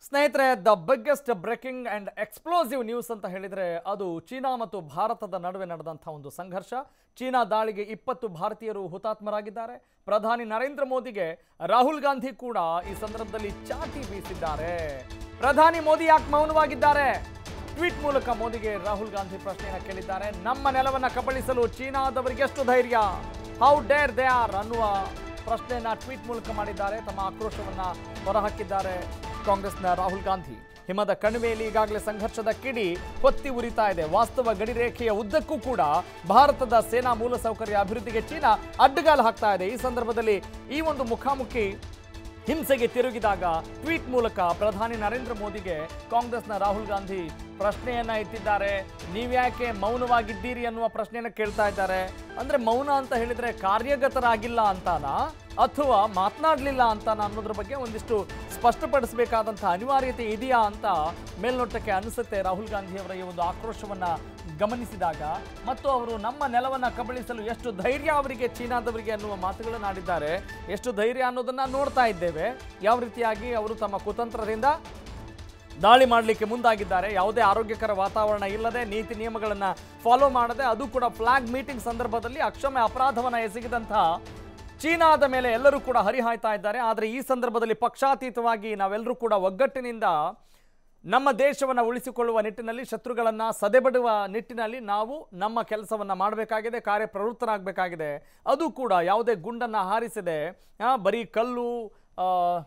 ಸ್ನೇಹಿತರೆ the biggest breaking and explosive news ಅಂತ ಹೇಳಿದರೆ ಅದು ಚೀನಾ ಮತ್ತು ಭಾರತದ ನಡುವೆ ನಡೆದಂಥ ಒಂದು ಸಂಘರ್ಷ ಚೀನಾ ದಾಳಿಗೆ ಇಪ್ಪತ್ತು ಭಾರತೀಯರು ಹುತಾತ್ಮರಾಗಿದ್ದಾರೆ ಪ್ರಧಾನಿ ನರೇಂದ್ರ ಮೋದಿಗೆ ರಾಹುಲ್ ಗಾಂಧಿ ಕೂಡ ಈ ಸಂದರ್ಭದಲ್ಲಿ ಚಾಟಿ ಬೀಸಿದ್ದಾರೆ ಪ್ರಧಾನಿ ಮೋದಿ ಯಾಕೆ ಮೌನವಾಗಿದ್ದಾರೆ ಟ್ವೀಟ್ ಮೂಲಕ ಮೋದಿಗೆ ರಾಹುಲ್ ಗಾಂಧಿ ಪ್ರಶ್ನೆಯನ್ನು ಕೇಳಿದ್ದಾರೆ ನಮ್ಮ ನೆಲವನ್ನ ಕಬಳಿಸಲು ಚೀನಾದವರಿಗೆ ಎಷ್ಟು ಧೈರ್ಯ ಹೌ ಡೇರ್ ದೇ ಆರ್ ಅನ್ನುವ ಪ್ರಶ್ನೆಯನ್ನ ಟ್ವೀಟ್ ಮೂಲಕ ಮಾಡಿದ್ದಾರೆ ತಮ್ಮ ಆಕ್ರೋಶವನ್ನ ಹೊರಹಾಕಿದ್ದಾರೆ ಕಾಂಗ್ರೆಸ್ನ ರಾಹುಲ್ ಗಾಂಧಿ ಹಿಮದ ಕಣಿವೆಯಲ್ಲಿ ಈಗಾಗಲೇ ಸಂಘರ್ಷದ ಕಿಡಿ ಹೊತ್ತಿ ಉರಿತಾ ಇದೆ ವಾಸ್ತವ ಗಡಿರೇಖೆಯ ಉದ್ದಕ್ಕೂ ಕೂಡ ಭಾರತದ ಸೇನಾ ಮೂಲಸೌಕರ್ಯ ಅಭಿವೃದ್ಧಿಗೆ ಚೀನಾ ಅಡ್ಡಗಾಲು ಹಾಕ್ತಾ ಇದೆ ಈ ಸಂದರ್ಭದಲ್ಲಿ ಈ ಒಂದು ಮುಖಾಮುಖಿ ಹಿಂಸೆಗೆ ತಿರುಗಿದಾಗ ಟ್ವೀಟ್ ಮೂಲಕ ಪ್ರಧಾನಿ ನರೇಂದ್ರ ಮೋದಿಗೆ ಕಾಂಗ್ರೆಸ್ನ ರಾಹುಲ್ ಗಾಂಧಿ ಪ್ರಶ್ನೆಯನ್ನ ಎತ್ತಿದ್ದಾರೆ ನೀವ್ಯಾಕೆ ಮೌನವಾಗಿದ್ದೀರಿ ಅನ್ನುವ ಪ್ರಶ್ನೆಯನ್ನ ಕೇಳ್ತಾ ಇದ್ದಾರೆ ಅಂದ್ರೆ ಮೌನ ಅಂತ ಹೇಳಿದ್ರೆ ಕಾರ್ಯಗತರಾಗಿಲ್ಲ ಅಂತಾನಾ ಅಥವಾ ಮಾತನಾಡಲಿಲ್ಲ ಅಂತಾನ ಅನ್ನೋದ್ರ ಬಗ್ಗೆ ಒಂದಿಷ್ಟು ಸ್ಪಷ್ಟಪಡಿಸಬೇಕಾದಂಥ ಅನಿವಾರ್ಯತೆ ಇದೆಯಾ ಅಂತ ಮೇಲ್ನೋಟಕ್ಕೆ ಅನಿಸುತ್ತೆ ರಾಹುಲ್ ಗಾಂಧಿ ಅವರ ಈ ಒಂದು ಆಕ್ರೋಶವನ್ನ ಗಮನಿಸಿದಾಗ ಮತ್ತು ಅವರು ನಮ್ಮ ನೆಲವನ್ನ ಕಬಳಿಸಲು ಎಷ್ಟು ಧೈರ್ಯ ಅವರಿಗೆ ಚೀನಾದವರಿಗೆ ಅನ್ನುವ ಮಾತುಗಳನ್ನು ಆಡಿದ್ದಾರೆ ಎಷ್ಟು ಧೈರ್ಯ ಅನ್ನೋದನ್ನ ನೋಡ್ತಾ ಇದ್ದೇವೆ ಯಾವ ರೀತಿಯಾಗಿ ಅವರು ತಮ್ಮ ಕುತಂತ್ರದಿಂದ ದಾಳಿ ಮಾಡಲಿಕ್ಕೆ ಮುಂದಾಗಿದ್ದಾರೆ ಯಾವುದೇ ಆರೋಗ್ಯಕರ ವಾತಾವರಣ ಇಲ್ಲದೆ ನೀತಿ ನಿಯಮಗಳನ್ನು ಫಾಲೋ ಮಾಡದೆ ಅದು ಕೂಡ ಫ್ಲಾಗ್ ಮೀಟಿಂಗ್ ಸಂದರ್ಭದಲ್ಲಿ ಅಕ್ಷಮ್ಯ ಅಪರಾಧವನ್ನು ಎಸಗಿದಂತಹ ಚೀನಾದ ಮೇಲೆ ಎಲ್ಲರೂ ಕೂಡ ಹರಿಹಾಯ್ತಾ ಇದ್ದಾರೆ ಆದರೆ ಈ ಸಂದರ್ಭದಲ್ಲಿ ಪಕ್ಷಾತೀತವಾಗಿ ನಾವೆಲ್ಲರೂ ಕೂಡ ಒಗ್ಗಟ್ಟಿನಿಂದ ನಮ್ಮ ದೇಶವನ್ನು ಉಳಿಸಿಕೊಳ್ಳುವ ನಿಟ್ಟಿನಲ್ಲಿ ಶತ್ರುಗಳನ್ನು ಸದೆಬಡುವ ನಿಟ್ಟಿನಲ್ಲಿ ನಾವು ನಮ್ಮ ಕೆಲಸವನ್ನು ಮಾಡಬೇಕಾಗಿದೆ ಕಾರ್ಯಪ್ರವೃತ್ತರಾಗಬೇಕಾಗಿದೆ ಅದು ಕೂಡ ಯಾವುದೇ ಗುಂಡನ್ನು ಹಾರಿಸದೆ ಆ, ಬರೀ ಕಲ್ಲು ಆ,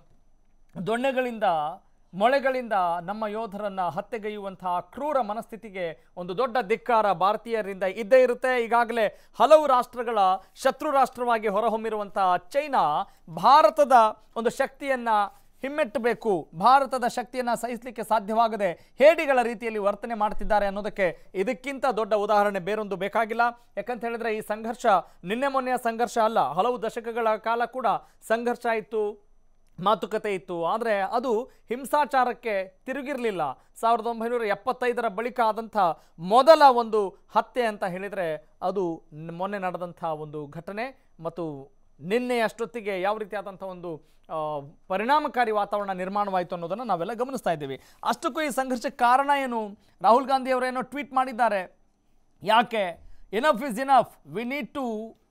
ದೊಣ್ಣೆಗಳಿಂದ ಮೊಳೆಗಳಿಂದ ನಮ್ಮ ಯೋಧರನ್ನ ಹತ್ಯೆಗೈಯುವಂತಹ ಕ್ರೂರ ಮನಸ್ಥಿತಿಗೆ ಒಂದು ದೊಡ್ಡ ಧಿಕ್ಕಾರ ಭಾರತೀಯರಿಂದ ಇದ್ದೇ ಇರುತ್ತೆ ಈಗಾಗಲೇ ಹಲವು ರಾಷ್ಟ್ರಗಳ ಶತ್ರು ರಾಷ್ಟ್ರವಾಗಿ ಹೊರಹೊಮ್ಮಿರುವಂತಹ ಚೈನಾ ಭಾರತದ ಒಂದು ಶಕ್ತಿಯನ್ನ ಹಿಮ್ಮೆಟ್ಟಬೇಕು ಭಾರತದ ಶಕ್ತಿಯನ್ನ ಸಹಿಸಲಿಕ್ಕೆ ಸಾಧ್ಯವಾಗದೆ ಹೇಡಿಗಳ ರೀತಿಯಲ್ಲಿ ವರ್ತನೆ ಮಾಡ್ತಿದ್ದಾರೆ ಅನ್ನೋದಕ್ಕೆ ಇದಕ್ಕಿಂತ ದೊಡ್ಡ ಉದಾಹರಣೆ ಬೇರೊಂದು ಬೇಕಾಗಿಲ್ಲ ಯಾಕಂತ ಹೇಳಿದ್ರೆ ಈ ಸಂಘರ್ಷ ನಿನ್ನೆ ಮೊನ್ನೆಯ ಸಂಘರ್ಷ ಅಲ್ಲ ಹಲವು ದಶಕಗಳ ಕಾಲ ಕೂಡ ಸಂಘರ್ಷ ಇತ್ತು ಮಾತುಕತೆ ಇತ್ತು ಆದರೆ ಅದು ಹಿಂಸಾಚಾರಕ್ಕೆ ತಿರುಗಿರಲಿಲ್ಲ ಸಾವಿರದ ಒಂಬೈನೂರ ಎಪ್ಪತ್ತೈದರ ಬಳಿಕ ಆದಂಥ ಮೊದಲ ಒಂದು ಹತ್ಯೆ ಅಂತ ಹೇಳಿದರೆ ಅದು ನ್- ಮೊನ್ನೆ ನಡೆದಂಥ ಒಂದು ಘಟನೆ ಮತ್ತು ನಿನ್ನೆ ಅಷ್ಟೊತ್ತಿಗೆ ಯಾವ ರೀತಿಯಾದಂಥ ಒಂದು ಆ, ಪರಿಣಾಮಕಾರಿ ವಾತಾವರಣ ನಿರ್ಮಾಣವಾಯಿತು ಅನ್ನೋದನ್ನು ನಾವೆಲ್ಲ ಗಮನಿಸ್ತಾ ಇದ್ದೀವಿ ಅಷ್ಟಕ್ಕೂ ಈ ಸಂಘರ್ಷಕ್ಕೆ ಕಾರಣ ಏನು ರಾಹುಲ್ ಗಾಂಧಿ ಅವರೇನೋ ಟ್ವೀಟ್ ಮಾಡಿದ್ದಾರೆ ಯಾಕೆ enough is enough we need to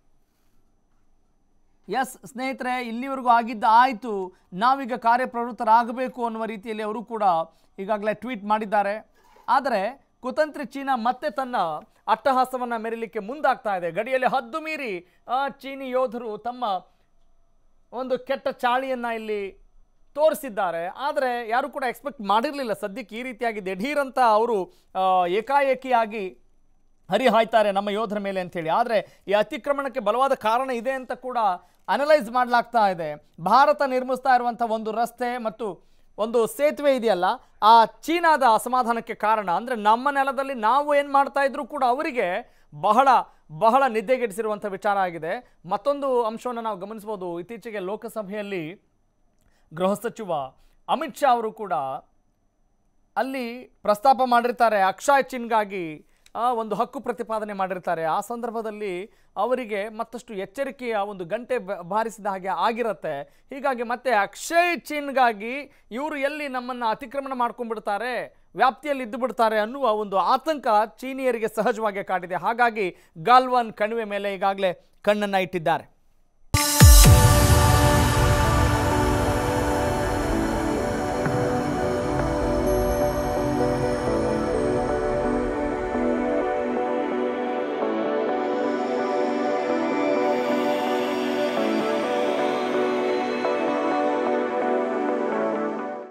yes ಸ್ನೇಹಿತರೆ ಇಲ್ಲಿವರೆಗೂ ಆಗಿದ್ದ ಆಯಿತು ನಾವೀಗ ಕಾರ್ಯಪ್ರವೃತ್ತರಾಗಬೇಕು ಅನ್ನುವ ರೀತಿಯಲ್ಲಿ ಅವರು ಕೂಡ ಈಗಾಗಲೇ ಟ್ವೀಟ್ ಮಾಡಿದ್ದಾರೆ ಆದರೆ ಕುತಂತ್ರಿ ಚೀನಾ ಮತ್ತೆ ತನ್ನ ಅಟ್ಟಹಾಸವನ್ನು ಮೆರಿಲಿಕ್ಕೆ ಮುಂದಾಗ್ತಾ ಇದೆ ಗಡಿಯಲ್ಲಿ ಹದ್ದು ಮೀರಿ ಆ, ಚೀನಿ ಯೋಧರು ತಮ್ಮ ಒಂದು ಕೆಟ್ಟ ಚಾಳಿಯನ್ನು ಇಲ್ಲಿ ತೋರಿಸಿದ್ದಾರೆ ಆದರೆ ಯಾರು ಕೂಡ ಎಕ್ಸ್ಪೆಕ್ಟ್ ಮಾಡಿರಲಿಲ್ಲ ಸದ್ಯಕ್ಕೆ ಈ ರೀತಿಯಾಗಿ ದಿಢೀರಂತ ಅವರು ಆ, ಏಕಾಏಕಿಯಾಗಿ ಹರಿಹಾಯ್ತಾರೆ ನಮ್ಮ ಯೋಧರ ಮೇಲೆ ಅಂತೇಳಿ ಆದರೆ ಈ ಅತಿಕ್ರಮಣಕ್ಕೆ ಬಲವಾದ ಕಾರಣ ಇದೆ ಅಂತ ಕೂಡ ಅನಲೈಸ್ ಮಾಡಲಾಗ್ತಾ ಇದೆ ಭಾರತ ನಿರ್ಮಿಸ್ತಾ ಇರುವಂಥ ಒಂದು ರಸ್ತೆ ಮತ್ತು ಒಂದು ಸೇತುವೆ ಇದೆಯಲ್ಲ ಆ ಚೀನಾದ ಅಸಮಾಧಾನಕ್ಕೆ ಕಾರಣ ಅಂದರೆ ನಮ್ಮ ನೆಲದಲ್ಲಿ ನಾವು ಏನು ಮಾಡ್ತಾ ಇದ್ರೂ ಕೂಡ ಅವರಿಗೆ ಬಹಳ ಬಹಳ ನಿದ್ದೆಗೆಡಿಸಿರುವಂಥ ವಿಚಾರ ಆಗಿದೆ ಮತ್ತೊಂದು ಅಂಶವನ್ನು ನಾವು ಗಮನಿಸ್ಬೋದು ಇತ್ತೀಚೆಗೆ ಲೋಕಸಭೆಯಲ್ಲಿ ಗೃಹ ಸಚಿವ ಅಮಿತ್ ಶಾ ಅವರು ಕೂಡ ಅಲ್ಲಿ ಪ್ರಸ್ತಾಪ ಮಾಡಿರ್ತಾರೆ ಅಕ್ಷಯ್ ಚಿನ್ಗಾಗಿ ಆ, ಒಂದು ಹಕ್ಕು ಪ್ರತಿಪಾದನೆ ಮಾಡಿರ್ತಾರೆ ಆ ಸಂದರ್ಭದಲ್ಲಿ ಅವರಿಗೆ ಮತ್ತಷ್ಟು ಎಚ್ಚರಿಕೆಯ ಒಂದು ಗಂಟೆ ಬ- ಬಾರಿಸಿದ ಹಾಗೆ ಆಗಿರುತ್ತೆ ಹೀಗಾಗಿ ಮತ್ತೆ ಅಕ್ಷಯ್ ಚಿನ್ಗಾಗಿ ಇವರು ಎಲ್ಲಿ ನಮ್ಮನ್ನು ಅತಿಕ್ರಮಣ ಮಾಡ್ಕೊಂಡ್ಬಿಡ್ತಾರೆ ವ್ಯಾಪ್ತಿಯಲ್ಲಿ ಇದ್ದು ಬಿಡ್ತಾರೆ ಅನ್ನುವ ಒಂದು ಆತಂಕ ಚೀನಿಯರಿಗೆ ಸಹಜವಾಗಿ ಕಾಡಿದೆ ಹಾಗಾಗಿ ಗಾಲ್ವಾನ್ ಕಣಿವೆ ಮೇಲೆ ಈಗಾಗಲೇ ಕಣ್ಣನ್ನು ಇಟ್ಟಿದ್ದಾರೆ